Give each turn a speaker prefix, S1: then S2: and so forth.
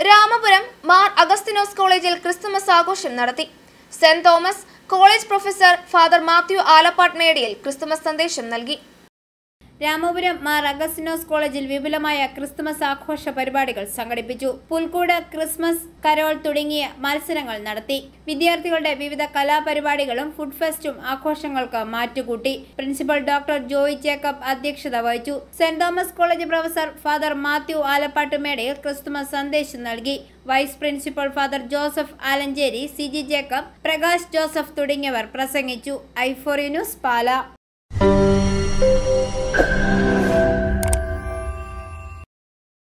S1: രാമപുരം മാർ അഗസ്തിനോസ് കോളേജിൽ ക്രിസ്തുമസ് ആഘോഷം നടത്തി saint Thomas college professor father Mathew Alappatt Medayil Christmas സന്ദേശം നൽകി
S2: രാമപുരം മാർ അഗസ്റ്റിനോസ് കോളേജിൽ വിപുലമായ ക്രിസ്തുമസ് ആഘോഷ പരിപാടികൾ സംഘടിപ്പിച്ചു പുൽക്കൂട് ക്രിസ്മസ് കരോൾ തുടങ്ങിയ മത്സരങ്ങൾ നടത്തി വിദ്യാർത്ഥികളുടെ വിവിധ കലാപരിപാടികളും ഫുഡ് ഫെസ്റ്റും ആഘോഷങ്ങൾക്ക് മാറ്റുകൂട്ടി പ്രിൻസിപ്പൽ ഡോക്ടർ ജോയ് ജേക്കബ് അധ്യക്ഷത വഹിച്ചു saint Thomas college professor father Mathew Alappatt Medayil Christmas സന്ദേശം നൽകി vice principal father Joseph Alanchery C G Jacob Prakash Joseph തുടങ്ങിയവർ പ്രസംഗിച്ചു ഐഫോറി ന്യൂസ് പാല